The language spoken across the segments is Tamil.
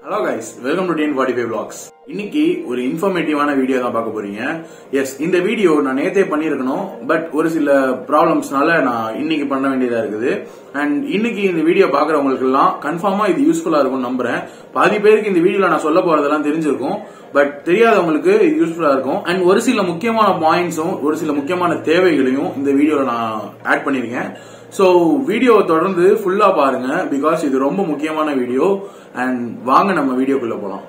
hello guys welcome to TN forty five blogs இன்னைக்கு ஒரு இன்ஃபர்மேட்டிவான வீடியோ தான் பார்க்க போறீங்க எஸ் இந்த வீடியோ நான் நேத்தே பண்ணியிருக்கணும் பட் ஒரு சில ப்ராப்ளம்ஸ்னால நான் இன்னைக்கு பண்ண வேண்டியதா இருக்குது அண்ட் இன்னைக்கு இந்த வீடியோ பாக்குறவங்களுக்கு எல்லாம் கன்ஃபார்மா இது யூஸ்ஃபுல்லா இருக்கும் நம்புறேன் பாதி பேருக்கு இந்த வீடியோல நான் சொல்ல போறதெல்லாம் தெரிஞ்சிருக்கும் பட் தெரியாதவங்களுக்கு இது யூஸ்ஃபுல்லா இருக்கும் அண்ட் ஒரு சில முக்கியமான பாயிண்ட்ஸும் ஒரு சில முக்கியமான தேவைகளையும் இந்த வீடியோல நான் ஆட் பண்ணிருக்கேன் ஸோ வீடியோவை தொடர்ந்து ஃபுல்லா பாருங்க பிகாஸ் இது ரொம்ப முக்கியமான வீடியோ அண்ட் வாங்க நம்ம வீடியோக்குள்ள போலாம்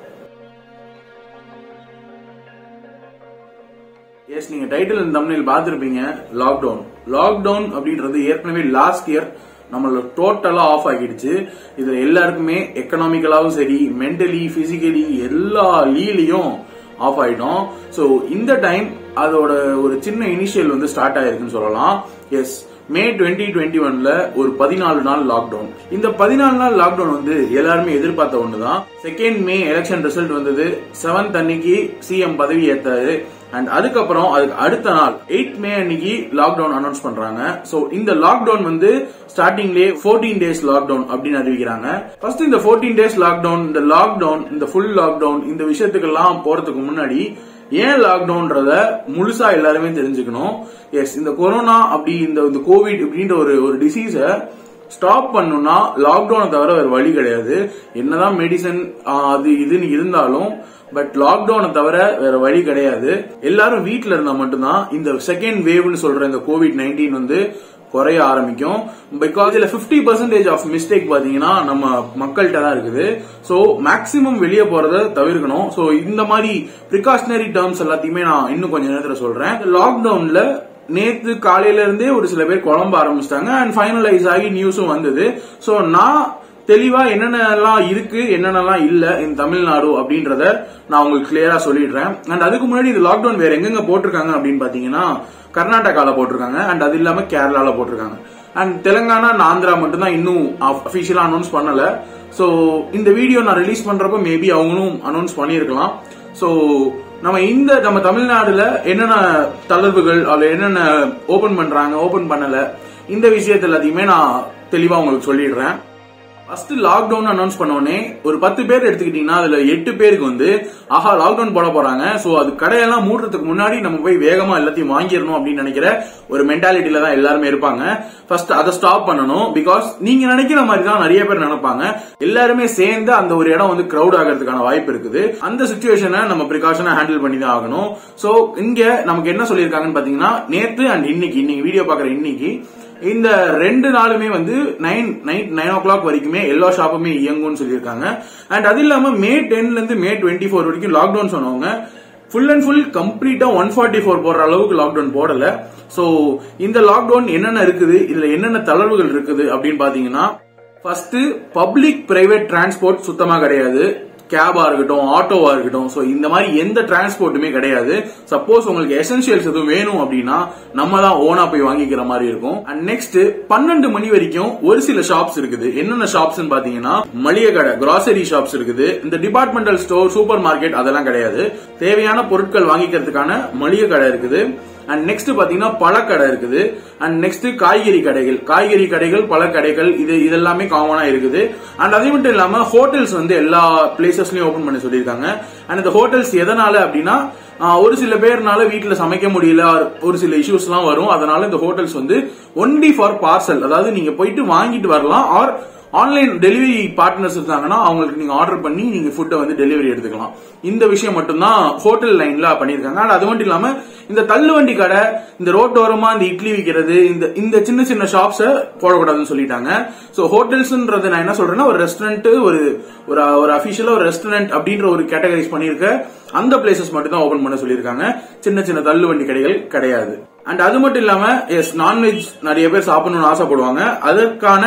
எஸ் நீங்க டைட்டில் இந்த தமிழில் பார்த்திருப்பீங்க லாக்டவுன் லாக்டவுன் அப்படின்றது ஏற்கனவே லாஸ்ட் இயர் நம்மள டோட்டலா ஆஃப் ஆகிடுச்சு இதுல எல்லாருக்குமே எக்கனாமிக்கலாவும் சரி மென்டலி பிசிக்கலி எல்லா லீலையும் ஆஃப் ஆயிட்டோம் ஸோ இந்த டைம் அதோட ஒரு சின்ன இனிஷியல் வந்து ஸ்டார்ட் ஆயிருக்குன்னு சொல்லலாம் எஸ் மே டுவெண்ட்டி டுவெண்ட்டி ஒன்ல ஒரு பதினாலு நாள் லாக்டவுன் இந்த பதினாலு நாள் லாக்டவுன் வந்து எல்லாருமே எதிர்பார்த்த ஒண்ணுதான் செகண்ட் மே எலெக்ஷன் ரிசல்ட் வந்தது செவன்த் அன்னைக்கு சிஎம் பதவி ஏத்தாரு அண்ட் அதுக்கப்புறம் அதுக்கு அடுத்த நாள் எயிட் மே அன்னைக்கு லாக்டவுன் அனௌன்ஸ் பண்றாங்க சோ இந்த லாக்டவுன் வந்து ஸ்டார்டிங்லேயே ஃபோர்டீன் டேஸ் லாக்டவுன் அப்படின்னு அறிவிக்கிறாங்க ஃபர்ஸ்ட் இந்த ஃபோர்டீன் டேஸ் லாக்டவுன் இந்த லாக்டவுன் இந்த ஃபுல் லாக்டவுன் இந்த விஷயத்துக்கெல்லாம் போறதுக்கு முன்னாடி ஏன் லாக்டவுன்றத முழுசா எல்லாருமே தெரிஞ்சுக்கணும் எஸ் இந்த கொரோனா அப்படி இந்த இந்த கோவிட் இப்படின்ற ஒரு ஒரு டிசீஸ ஸ்டாப் பண்ணுனா லாக்டவுனை தவிர வேற வழி கிடையாது என்னதான் மெடிசன் அது இதுன்னு இருந்தாலும் பட் லாக்டவுனை தவிர வேற வழி கிடையாது எல்லாரும் வீட்ல இருந்தா மட்டும்தான் இந்த செகண்ட் வேவ்னு சொல்ற இந்த கோவிட் நைன்டீன் வந்து குறைய ஆரம்பிக்கும் பிகாஸ் இதுல பிப்டி பர்சன்டேஜ் ஆஃப் மிஸ்டேக் பாத்தீங்கன்னா நம்ம மக்கள்கிட்ட தான் இருக்குது சோ மேக்சிமம் வெளியே போறத தவிர்க்கணும் சோ இந்த மாதிரி ப்ரிகாஷனரி டேர்ம்ஸ் எல்லாத்தையுமே நான் இன்னும் கொஞ்ச நேரத்துல சொல்றேன் லாக்டவுன்ல நேத்து காலையில இருந்தே ஒரு சில பேர் குழம்ப ஆரம்பிச்சிட்டாங்க அண்ட் ஃபைனலைஸ் ஆகி நியூஸும் வந்தது சோ நான் தெளிவா என்னென்னலாம் இருக்கு என்னென்னலாம் இல்ல இந்த தமிழ்நாடு அப்படின்றத நான் உங்களுக்கு கிளியரா சொல்லிடுறேன் அண்ட் அதுக்கு முன்னாடி இது லாக்டவுன் வேற எங்கெங்க போட்டிருக்காங்க அப்படின்னு பாத்தீங்கன்னா கர்நாடகால போட்டிருக்காங்க அண்ட் அது இல்லாம கேரளால போட்டிருக்காங்க அண்ட் தெலுங்கானா ஆந்திரா மட்டும் தான் இன்னும் அபிஷியலா அனௌன்ஸ் பண்ணல சோ இந்த வீடியோ நான் ரிலீஸ் பண்றப்ப மேபி அவங்களும் அனௌன்ஸ் பண்ணிருக்கலாம் சோ நம்ம இந்த நம்ம தமிழ்நாடுல என்னென்ன தளர்வுகள் அதுல என்னென்ன ஓபன் பண்றாங்க ஓபன் பண்ணல இந்த விஷயத்த எல்லாத்தையுமே நான் தெளிவா உங்களுக்கு சொல்லிடுறேன் ஃபர்ஸ்ட் லாக்டவுன் அனௌன்ஸ் பண்ணோடனே ஒரு பத்து பேர் எடுத்துக்கிட்டீங்கன்னா அதுல எட்டு பேருக்கு வந்து ஆஹா லாக்டவுன் போட போறாங்க சோ அது கடையெல்லாம் மூடுறதுக்கு முன்னாடி நம்ம போய் வேகமா எல்லாத்தையும் வாங்கிடணும் அப்படின்னு நினைக்கிற ஒரு மென்டாலிட்டியில தான் எல்லாருமே இருப்பாங்க ஃபர்ஸ்ட் அதை ஸ்டாப் பண்ணணும் பிகாஸ் நீங்க நினைக்கிற மாதிரி தான் நிறைய பேர் நினைப்பாங்க எல்லாருமே சேர்ந்து அந்த ஒரு இடம் வந்து கிரௌட் ஆகிறதுக்கான வாய்ப்பு இருக்குது அந்த சுச்சுவேஷனை நம்ம ப்ரிகாஷனா ஹேண்டில் பண்ணி தான் ஆகணும் சோ இங்க நமக்கு என்ன சொல்லியிருக்காங்கன்னு பாத்தீங்கன்னா நேத்து அண்ட் இன்னைக்கு இன்னைக்கு வீடியோ பாக்குற இன்னைக்கு இந்த ரெண்டு நாளுமே வந்து nine night nine o'clock வரைக்குமே எல்லா ஷாப்புமே இயங்கும்னு சொல்லியிருக்காங்க அண்ட் அது இல்லாம மே டென்ல இருந்து மே டுவெண்ட்டி ஃபோர் வரைக்கும் லாக்டவுன் சொன்னவங்க ஃபுல் அண்ட் ஃபுல் கம்ப்ளீட்டா ஒன் ஃபார்ட்டி ஃபோர் போடுற அளவுக்கு லாக்டவுன் போடல சோ இந்த லாக்டவுன் என்னென்ன இருக்குது இதுல என்னென்ன தளர்வுகள் இருக்குது அப்படின்னு பாத்தீங்கன்னா ஃபர்ஸ்ட் பப்ளிக் பிரைவேட் டிரான்ஸ்போர்ட் சுத்தமா கிடையாது கேபா இருக்கட்டும் ஆட்டோவா இருக்கட்டும் சோ இந்த மாதிரி எந்த டிரான்ஸ்போர்ட்டுமே கிடையாது சப்போஸ் உங்களுக்கு எசென்சியல்ஸ் எதுவும் வேணும் அப்படின்னா நம்ம தான் ஓனா போய் வாங்கிக்கிற மாதிரி இருக்கும் அண்ட் நெக்ஸ்ட் பன்னெண்டு மணி வரைக்கும் ஒரு சில ஷாப்ஸ் இருக்குது என்னென்ன ஷாப்ஸ் பாத்தீங்கன்னா மளிகை கடை கிராசரி ஷாப்ஸ் இருக்குது இந்த டிபார்ட்மெண்டல் ஸ்டோர் சூப்பர் மார்க்கெட் அதெல்லாம் கிடையாது தேவையான பொருட்கள் வாங்கிக்கிறதுக்கான மளிகை கடை இருக்குது அண்ட் நெக்ஸ்ட் பாத்தீங்கன்னா பழக்கடை இருக்குது அண்ட் நெக்ஸ்ட் காய்கறி கடைகள் காய்கறி கடைகள் பழக்கடைகள் இது இதெல்லாமே காமனா இருக்குது அண்ட் அது மட்டும் இல்லாம ஹோட்டல்ஸ் வந்து எல்லா பிளேசஸ்லயும் ஓபன் பண்ண சொல்லியிருக்காங்க அண்ட் இந்த ஹோட்டல்ஸ் எதனால அப்படின்னா ஒரு சில பேர்னால வீட்டுல சமைக்க முடியல ஒரு சில இஷ்யூஸ் எல்லாம் வரும் அதனால இந்த ஹோட்டல்ஸ் வந்து ஒன்லி ஃபார் பார்சல் அதாவது நீங்க போயிட்டு வாங்கிட்டு வரலாம் ஆர் ஆன்லைன் டெலிவரி பார்ட்னர்ஸ் இருந்தாங்கன்னா அவங்களுக்கு நீங்க ஆர்டர் பண்ணி நீங்க ஃபுட்டை வந்து டெலிவரி எடுத்துக்கலாம் இந்த விஷயம் மட்டும்தான் ஹோட்டல் லைன்ல பண்ணிருக்காங்க அது மட்டும் இல்லாம இந்த தள்ளுவண்டி கடை இந்த ரோட்டோரமா இந்த இட்லி விற்கிறது இந்த இந்த சின்ன சின்ன ஷாப்ஸ போடக்கூடாதுன்னு சொல்லிட்டாங்க சோ ஹோட்டல்ஸ்ன்றது நான் என்ன சொல்றேன்னா ஒரு ரெஸ்டாரண்ட் ஒரு ஒரு ஒரு அபிஷியலா ஒரு ரெஸ்டாரண்ட் அப்படின்ற ஒரு கேட்டகரைஸ் பண்ணிருக்க அந்த பிளேசஸ் மட்டும் தான் ஓபன் பண்ண சொல்லியிருக்காங்க சின்ன சின்ன தள்ளுவண்டி கடைகள் கிடையாது அண்ட் அது மட்டும் இல்லாம எஸ் நான்வெஜ் நிறைய பேர் சாப்பிடணும்னு ஆசைப்படுவாங்க அதற்கான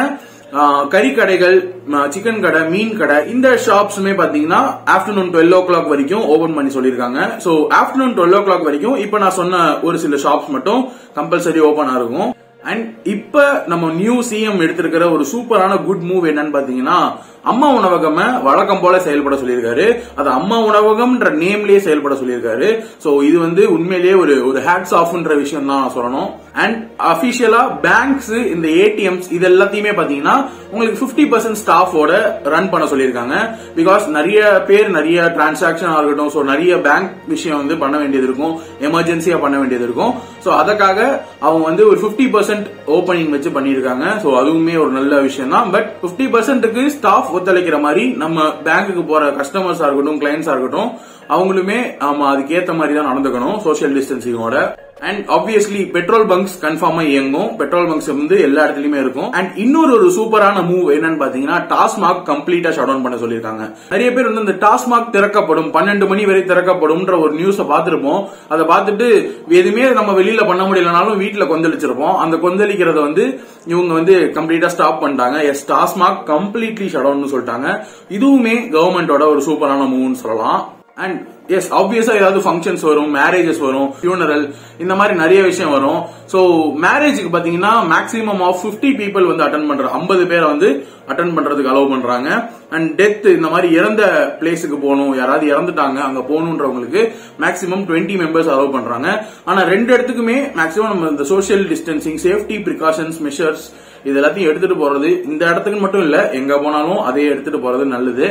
கறி கடைகள் சிக்கன் கடை மீன் கடை இந்த ஷாப்ஸுமே பாத்தீங்கன்னா ஆஃப்டர்நூன் டுவெல் ஓ கிளாக் வரைக்கும் ஓபன் பண்ணி சொல்லியிருக்காங்க so afternoon twelve o'clock வரைக்கும் இப்ப நான் சொன்ன ஒரு சில ஷாப்ஸ் மட்டும் கம்பல்சரி ஓபன் இருக்கும் அண்ட் இப்ப நம்ம நியூ சிஎம் எடுத்திருக்கிற ஒரு சூப்பரான குட் மூவ் என்னன்னு பாத்தீங்கன்னா அம்மா உணவகம் வழக்கம் போல செயல்பட சொல்லியிருக்காரு அது அம்மா உணவகம்ன்ற நேம்லயே செயல்பட சொல்லியிருக்காரு சோ இது வந்து உண்மையிலேயே ஒரு ஒரு ஹேட்ஸ் ஆஃப்ன்ற விஷயம் தான் நான் சொல்லணும் அண்ட் அபிஷியலா பேங்க்ஸ் இந்த ஏடிஎம்ஸ் இது எல்லாத்தையுமே பாத்தீங்கன்னா உங்களுக்கு 50% பர்சன்ட் ஸ்டாஃபோட ரன் பண்ண சொல்லியிருக்காங்க பிகாஸ் நிறைய பேர் நிறைய டிரான்சாக்சன் இருக்கட்டும் ஸோ நிறைய பேங்க் விஷயம் வந்து பண்ண வேண்டியது இருக்கும் எமர்ஜென்சியா பண்ண வேண்டியது இருக்கும் ஸோ அதுக்காக அவங்க வந்து ஒரு 50% பர்சன்ட் ஓப்பனிங் வச்சு பண்ணியிருக்காங்க ஸோ அதுவுமே ஒரு நல்ல விஷயம் தான் பட் 50% பர்சன்ட்டுக்கு ஸ்டாஃப் ஒத்துழைக்கிற மாதிரி நம்ம பேங்க்குக்கு போற கஸ்டமர்ஸா இருக்கட்டும் கிளைண்ட்ஸா இருக்கட்டும் அவங்களுமே ஆமா அதுக்கேத்த மாதிரி தான் நடந்துக்கணும் சோஷியல் டிஸ்டன்சிங்கோட அண்ட் ஆப்வியஸ்லி பெட்ரோல் பங்க்ஸ் கன்ஃபார்மா இயங்கும் பெட்ரோல் பங்க்ஸ் வந்து எல்லா இடத்துலயுமே இருக்கும் அண்ட் இன்னொரு ஒரு சூப்பரான மூவ் என்னன்னு பாத்தீங்கன்னா டாஸ்மாக் கம்ப்ளீட்டா ஷட் டவுன் பண்ண சொல்லியிருக்காங்க நிறைய பேர் வந்து இந்த டாஸ்மாக் திறக்கப்படும் பன்னெண்டு மணி வரை திறக்கப்படும்ன்ற ஒரு நியூஸ பார்த்திருப்போம் அதை பார்த்துட்டு எதுவுமே நம்ம வெளியில பண்ண முடியலனாலும் வீட்டுல கொந்தளிச்சிருப்போம் அந்த கொந்தளிக்கிறத வந்து இவங்க வந்து கம்ப்ளீட்டா ஸ்டாப் பண்ணிட்டாங்க yes TASMAC completely shut down சொல்லிட்டாங்க இதுவுமே கவர்மெண்டோட ஒரு சூப்பரான மூவ்னு சொல்லலாம் அண்ட் எஸ் ஆப்வியஸா ஏதாவது ஃபங்க்ஷன்ஸ் வரும் மேரேஜஸ் வரும் ஃபியூனரல் இந்த மாதிரி நிறைய விஷயம் வரும் சோ மேரேஜுக்கு பாத்தீங்கன்னா மேக்ஸிமம் ஆஃப் 50 பீப்புள் வந்து அட்டன் பண்ற 50 பேரை வந்து அட்டன் பண்றதுக்கு அலோவ் பண்றாங்க அண்ட் டெத் இந்த மாதிரி இறந்த பிளேஸுக்கு போகணும் யாராவது இறந்துட்டாங்க அங்க போகணுன்றவங்களுக்கு மேக்ஸிமம் 20 மெம்பர்ஸ் அலோவ் பண்றாங்க ஆனா ரெண்டு இடத்துக்குமே மேக்ஸிமம் நம்ம இந்த social distancing safety precautions measures இது எல்லாத்தையும் எடுத்துட்டு போறது இந்த இடத்துக்கு மட்டும் இல்ல எங்க போனாலும் அதே எடுத்துட்டு போறது நல்லது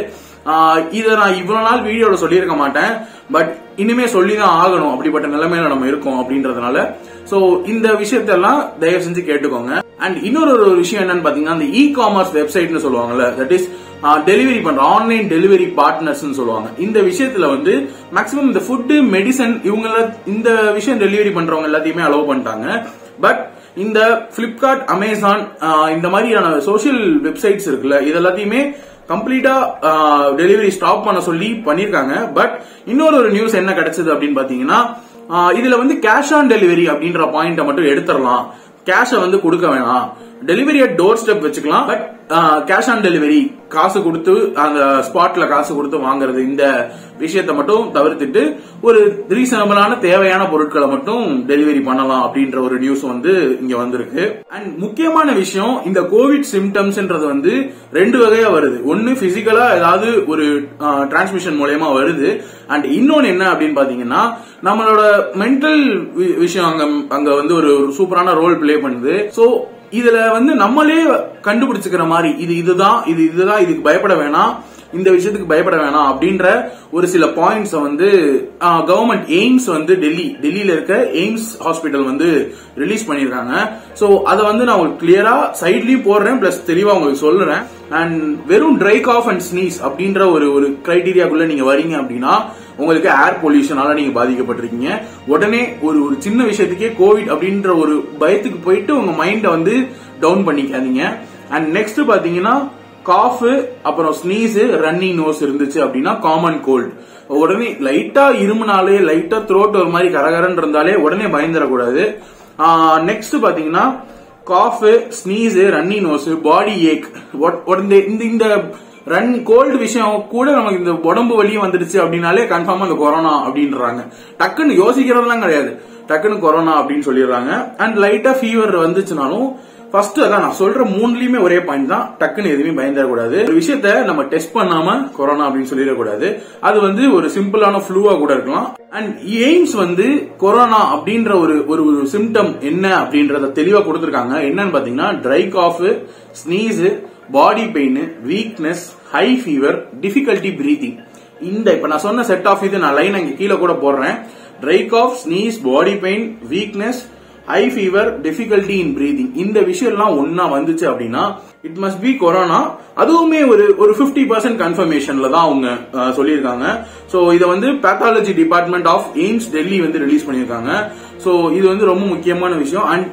இதை நான் இவ்வளவு நாள் வீடியோல சொல்லியிருக்க மாட்டேன் பட் இனிமே சொல்லிதான் ஆகணும் அப்படிப்பட்ட நிலைமையில நம்ம இருக்கோம் அப்படின்றதுனால சோ இந்த விஷயத்தெல்லாம் தயவு செஞ்சு கேட்டுக்கோங்க அண்ட் இன்னொரு ஒரு விஷயம் என்னன்னு பாத்தீங்கன்னா இந்த இ காமர்ஸ் வெப்சைட்னு சொல்லுவாங்கல்ல தட் இஸ் டெலிவரி பண்ற ஆன்லைன் டெலிவரி பார்ட்னர்ஸ் சொல்லுவாங்க இந்த விஷயத்துல வந்து மேக்ஸிமம் இந்த ஃபுட்டு மெடிசன் இவங்க இந்த விஷயம் டெலிவரி பண்றவங்க எல்லாத்தையுமே அலோவ் பண்ணிட்டாங்க பட் இந்த பிளிப்கார்ட் அமேசான் இந்த மாதிரியான சோசியல் வெப்சைட்ஸ் இருக்குல்ல இது எல்லாத்தையுமே கம்ப்ளீட்டா டெலிவரி ஸ்டாப் பண்ண சொல்லி பண்ணிருக்காங்க பட் இன்னொரு ஒரு நியூஸ் என்ன கிடைச்சது அப்படின்னு பாத்தீங்கன்னா இதுல வந்து கேஷ் ஆன் டெலிவரி அப்படின்ற பாயிண்ட மட்டும் எடுத்துடலாம் கேஷ வந்து கொடுக்க வேணாம் டெலிவரி அட் டோர் ஸ்டெப் வச்சுக்கலாம் பட் கேஷ் ஆன் டெலிவரி காசு கொடுத்து அந்த ஸ்பாட்ல காசு கொடுத்து வாங்குறது இந்த விஷயத்தை மட்டும் தவிர்த்துட்டு ஒரு ரீசனபிளான தேவையான பொருட்களை மட்டும் டெலிவரி பண்ணலாம் அப்படின்ற ஒரு நியூஸ் வந்து இங்க வந்திருக்கு அண்ட் முக்கியமான விஷயம் இந்த கோவிட் சிம்டம்ஸ்ன்றது வந்து ரெண்டு வகையா வருது ஒன்னு பிசிக்கலா ஏதாவது ஒரு டிரான்ஸ்மிஷன் மூலயமா வருது அண்ட் இன்னொன்னு என்ன அப்படின்னு பாத்தீங்கன்னா நம்மளோட மென்டல் விஷயம் அங்க அங்க வந்து ஒரு சூப்பரான ரோல் பிளே பண்ணுது சோ இதுல வந்து நம்மளே கண்டுபிடிச்சுக்கிற மாதிரி இது இதுதான் இது இதுதான் இதுக்கு பயப்பட வேணாம் இந்த விஷயத்துக்கு பயப்பட வேணாம் அப்படின்ற ஒரு சில பாயிண்ட்ஸ் வந்து கவர்மெண்ட் எய்ம்ஸ் வந்து டெல்லி டெல்லியில இருக்க எய்ம்ஸ் ஹாஸ்பிட்டல் வந்து ரிலீஸ் பண்ணிருக்காங்க சோ அதை வந்து நான் உங்களுக்கு கிளியரா சைட்லயும் போடுறேன் பிளஸ் தெளிவா உங்களுக்கு சொல்லுறேன் அண்ட் வெறும் ட்ரை காஃப் அண்ட் ஸ்னீஸ் அப்படின்ற ஒரு ஒரு கிரைடீரியாக்குள்ள நீங்க வரீங்க அப்படின்னா உங்களுக்கு ஏர் பொல்யூஷனால நீங்க பாதிக்கப்பட்டிருக்கீங்க உடனே ஒரு ஒரு சின்ன விஷயத்துக்கே கோவிட் அப்படின்ற ஒரு பயத்துக்கு போயிட்டு உங்க மைண்ட வந்து டவுன் பண்ணிக்காதீங்க அண்ட் நெக்ஸ்ட் பாத்தீங்கன்னா காஃப் அப்புறம் ஸ்னீஸ் ரன்னிங் நோஸ் இருந்துச்சு அப்படின்னா காமன் கோல்டு உடனே லைட்டா இருமுனாலே லைட்டா த்ரோட் ஒரு மாதிரி கரகரன் இருந்தாலே உடனே பயந்துடக்கூடாது நெக்ஸ்ட் பாத்தீங்கன்னா cough sneeze runny nose body ache உடனே இந்த இந்த ரன் கோல்டு விஷயம் கூட நமக்கு இந்த உடம்பு வலியும் வந்துடுச்சு அப்படின்னாலே கன்ஃபார்மா இந்த கொரோனா அப்படின்றாங்க டக்குன்னு யோசிக்கிறதுலாம் கிடையாது டக்குன்னு கொரோனா அப்படின்னு சொல்லிடுறாங்க அண்ட் லைட்டா ஃபீவர் வந்துச்சுனாலும் ஃபர்ஸ்ட் அதான் நான் சொல்ற மூணுலயுமே ஒரே பாயிண்ட் தான் டக்குன்னு எதுவுமே பயந்துடக்கூடாது ஒரு விஷயத்த நம்ம டெஸ்ட் பண்ணாம கொரோனா அப்படின்னு சொல்லிடக்கூடாது அது வந்து ஒரு சிம்பிளான ஃப்ளூவா கூட இருக்கலாம் அண்ட் எய்ம்ஸ் வந்து கொரோனா அப்படின்ற ஒரு ஒரு ஒரு சிம்டம் என்ன அப்படின்றத தெளிவா கொடுத்திருக்காங்க என்னன்னு பாத்தீங்கன்னா dry cough sneeze body pain weakness high fever difficulty breathing இந்த இப்ப நான் சொன்ன செட் ஆஃப் இது நான் லைன் அங்க கீழே கூட போடுறேன் dry cough sneeze body pain weakness high fever difficulty in breathing இந்த விஷயம் எல்லாம் ஒன்னா வந்துச்சு அப்படின்னா இட் மஸ்ட் பி கொரோனா அதுவுமே ஒரு ஒரு பிப்டி பர்சன்ட் கன்ஃபர்மேஷன்ல தான் அவங்க சொல்லியிருக்காங்க சோ இதை வந்து pathology department of AIIMS Delhi வந்து ரிலீஸ் பண்ணியிருக்காங்க சோ இது வந்து ரொம்ப முக்கியமான விஷயம் அண்ட்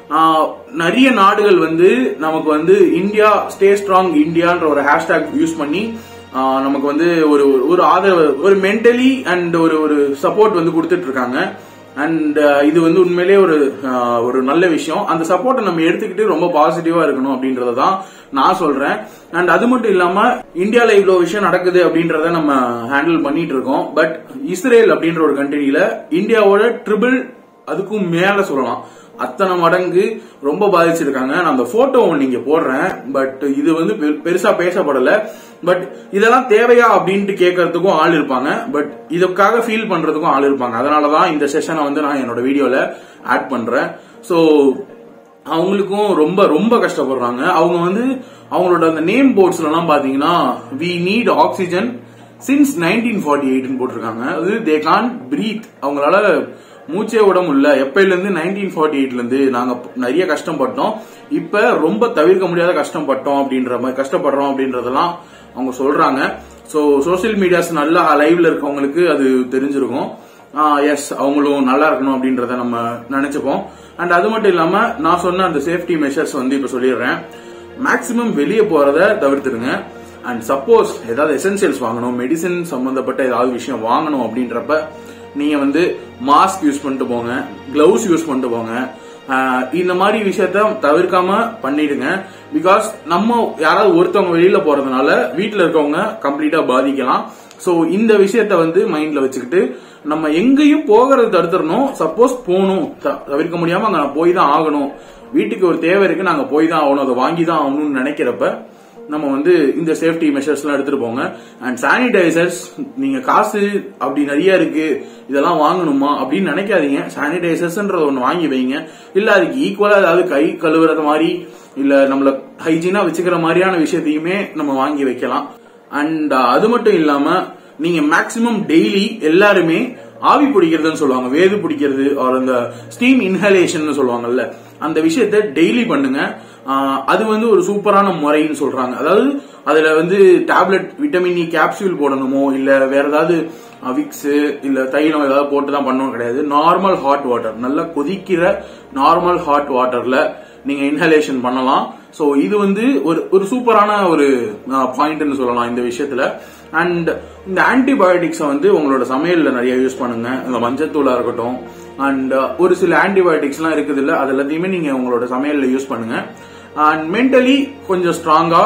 நிறைய நாடுகள் வந்து நமக்கு வந்து இந்தியா ஸ்டே ஸ்ட்ராங் இந்தியான்ற ஒரு ஹேஷ்டாக் யூஸ் பண்ணி நமக்கு வந்து ஒரு ஒரு ஆதரவு ஒரு மென்டலி அண்ட் ஒரு ஒரு சப்போர்ட் வந்து கொடுத்துட்டு இருக்காங்க அண்ட் இது வந்து உண்மையிலேயே ஒரு ஒரு நல்ல விஷயம் அந்த சப்போர்ட்டை நம்ம எடுத்துக்கிட்டு ரொம்ப பாசிட்டிவா இருக்கணும் அப்படின்றத தான் நான் சொல்றேன் அண்ட் அது மட்டும் இல்லாம இந்தியால இவ்வளவு விஷயம் நடக்குது அப்படின்றத நம்ம ஹேண்டில் பண்ணிட்டு இருக்கோம் பட் இஸ்ரேல் அப்படின்ற ஒரு கண்ட்ரியில இந்தியாவோட ட்ரிபிள் அதுக்கும் மேல சொல்லலாம் அத்தனை மடங்கு ரொம்ப பாதிச்சிருக்காங்க நான் அந்த போட்டோ நீங்க போடுறேன் பட் இது வந்து பெ- பெருசா பேசப்படல பட் இதெல்லாம் தேவையா அப்படின்ட்டு கேட்கறதுக்கும் ஆள் இருப்பாங்க பட் இதுக்காக ஃபீல் பண்றதுக்கும் ஆள் இருப்பாங்க அதனாலதான் இந்த செஷனை வந்து நான் என்னோட வீடியோல ஆட் பண்றேன் சோ அவங்களுக்கும் ரொம்ப ரொம்ப கஷ்டப்படுறாங்க அவங்க வந்து அவங்களோட அந்த நேம் போர்ட்ஸ்ல எல்லாம் பாத்தீங்கன்னா we need oxygen since nineteen forty எயிட்னு போட்டிருக்காங்க அது தே கான் பிரீத் அவங்களால மூச்சே விட முடியல எப்பையில இருந்து நைன்டீன் ஃபார்ட்டி எயிட்ல இருந்து நாங்க நிறைய கஷ்டப்பட்டோம் இப்ப ரொம்ப தவிர்க்க முடியாத கஷ்டப்பட்டோம் அப்படின்ற மாதிரி கஷ்டப்படுறோம் அப்படின்றதெல்லாம் அவங்க சொல்றாங்க சோ சோசியல் மீடியாஸ் நல்லா லைவ்ல இருக்கவங்களுக்கு அது தெரிஞ்சிருக்கும் எஸ் அவங்களும் நல்லா இருக்கணும் அப்படின்றத நம்ம நினைச்சுப்போம் அண்ட் அது மட்டும் இல்லாம நான் சொன்ன அந்த சேஃப்டி மெஷர்ஸ் வந்து இப்ப சொல்லிடுறேன் மேக்சிமம் வெளியே போறத தவிர்த்துருங்க அண்ட் சப்போஸ் ஏதாவது எசென்சியல்ஸ் வாங்கணும் மெடிசின் சம்பந்தப்பட்ட ஏதாவது விஷயம் வாங்கணும் அப்படின்றப்ப நீங்க வந்து மாஸ்க் யூஸ் பண்ணிட்டு போங்க கிளவுஸ் யூஸ் பண்ணிட்டு போங்க ஆஹ் இந்த மாதிரி விஷயத்த தவிர்க்காம பண்ணிடுங்க பிகாஸ் நம்ம யாராவது ஒருத்தவங்க வெளியில போறதுனால வீட்ல இருக்கவங்க கம்ப்ளீட்டா பாதிக்கலாம் சோ இந்த விஷயத்த வந்து மைண்ட்ல வச்சுக்கிட்டு நம்ம எங்கேயும் போகிறது தடுத்துடணும் சப்போஸ் போகணும் த- தவிர்க்க முடியாம அங்க நான் போய் தான் ஆகணும் வீட்டுக்கு ஒரு தேவை இருக்கு நாங்க போய் தான் ஆகணும் அதை வாங்கி தான் ஆகணும்னு நினைக்கிறப்ப நம்ம வந்து இந்த சேஃப்டி மெஷர்ஸ் எல்லாம் எடுத்துட்டு போங்க அண்ட் சானிடைசர்ஸ் நீங்க காசு அப்படி நிறைய இருக்கு இதெல்லாம் வாங்கணுமா அப்படின்னு நினைக்காதீங்க சானிடைசர்ஸ்ன்றது ஒண்ணு வாங்கி வைங்க இல்ல அதுக்கு ஈக்குவலா ஏதாவது கை கழுவுறது மாதிரி இல்ல நம்மள ஹைஜீனா வச்சுக்கிற மாதிரியான விஷயத்தையுமே நம்ம வாங்கி வைக்கலாம் அண்ட் அது மட்டும் இல்லாம நீங்க மேக்சிமம் டெய்லி எல்லாருமே ஆவி பிடிக்கிறதுன்னு சொல்லுவாங்க வேது பிடிக்கிறது or அந்த ஸ்டீம் இன்ஹலேஷன் சொல்லுவாங்கல்ல அந்த விஷயத்த டெய்லி பண்ணுங்க ஆஹ் அது வந்து ஒரு சூப்பரான முறைன்னு சொல்றாங்க அதாவது அதுல வந்து டேப்லெட் விட்டமின் இ கேப்சூல் போடணுமோ இல்ல வேற ஏதாவது விக்ஸ் இல்ல தைலம் ஏதாவது போட்டு தான் பண்ணணும் கிடையாது நார்மல் ஹாட் வாட்டர் நல்லா கொதிக்கிற நார்மல் ஹாட் வாட்டர்ல நீங்க இன்ஹலேஷன் பண்ணலாம் சோ இது வந்து ஒரு ஒரு சூப்பரான ஒரு பாயிண்ட்னு சொல்லலாம் இந்த விஷயத்துல அண்ட் இந்த ஆன்டிபயோட்டிக்ஸை வந்து உங்களோட சமையல்ல நிறைய யூஸ் பண்ணுங்க இந்த மஞ்சத்தூளா இருக்கட்டும் அண்ட் ஒரு சில ஆன்டிபயோட்டிக்ஸ் எல்லாம் இருக்குது இல்ல அது எல்லாத்தையுமே நீங்க உங்களோட சமையல்ல யூஸ் பண்ணுங்க அண்ட் மென்டலி கொஞ்சம் ஸ்ட்ராங்கா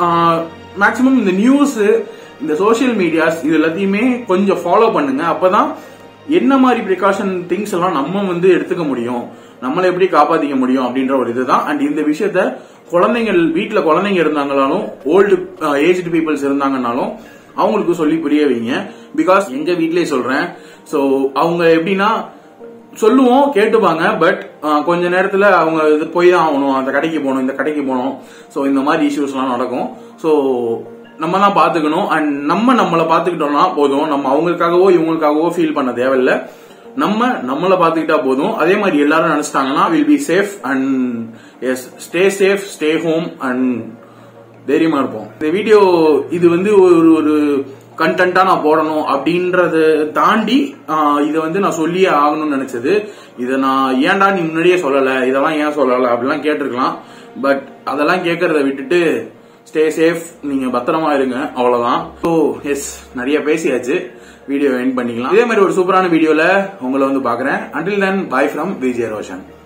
மேக்சிமம் இந்த நியூஸ் இந்த சோஷியல் மீடியாஸ் இது எல்லாத்தையுமே கொஞ்சம் ஃபாலோ பண்ணுங்க அப்பதான் என்ன மாதிரி ப்ரிகாஷன் திங்ஸ் எல்லாம் நம்ம வந்து எடுத்துக்க முடியும் நம்மளை எப்படி காப்பாத்திக்க முடியும் அப்படின்ற ஒரு இதுதான் அண்ட் இந்த விஷயத்த குழந்தைங்க வீட்ல குழந்தைங்க இருந்தாங்கனாலும் ஓல்டு ஏஜ்டு பீப்புள்ஸ் இருந்தாங்கனாலும் அவங்களுக்கு சொல்லி புரிய வைங்க பிகாஸ் எங்க வீட்லயே சொல்றேன் சோ அவங்க எப்படின்னா சொல்லுவோம் கேட்டுப்பாங்க பட் கொஞ்ச நேரத்துல அவங்க இது போய் தான் ஆகணும் அந்த கடைக்கு போகணும் இந்த கடைக்கு போகணும் சோ இந்த மாதிரி இஷ்யூஸ் எல்லாம் நடக்கும் சோ நம்ம தான் பாத்துக்கணும் அண்ட் நம்ம நம்மளை பாத்துக்கிட்டோம்னா போதும் நம்ம அவங்களுக்காகவோ இவங்களுக்காகவோ ஃபீல் பண்ண தேவையில்ல நம்ம நம்மளை பாத்துக்கிட்டா போதும் அதே மாதிரி எல்லாரும் நினைச்சிட்டாங்கன்னா will be safe and yes stay safe stay home and தைரியமா இருப்போம் இந்த வீடியோ இது வந்து ஒரு ஒரு கண்டென்ட்டா நான் போடணும் அப்படின்றத தாண்டி ஆஹ், இதை வந்து நான் சொல்லியே ஆகணும்னு நினைச்சது இதை நான் ஏன்டா நீ முன்னாடியே சொல்லல இதெல்லாம் ஏன் சொல்லல அப்படிலாம் கேட்டிருக்கலாம் பட் அதெல்லாம் கேட்கறத விட்டுட்டு ஸ்டே சேஃப் நீங்க பத்திரமா இருங்க அவ்வளவுதான் ஸோ எஸ் நிறைய பேசியாச்சு வீடியோ எண்ட் பண்ணிக்கலாம் இதே மாதிரி ஒரு சூப்பரான வீடியோல உங்களை வந்து பாக்குறேன் until then bye from Vijay Roshan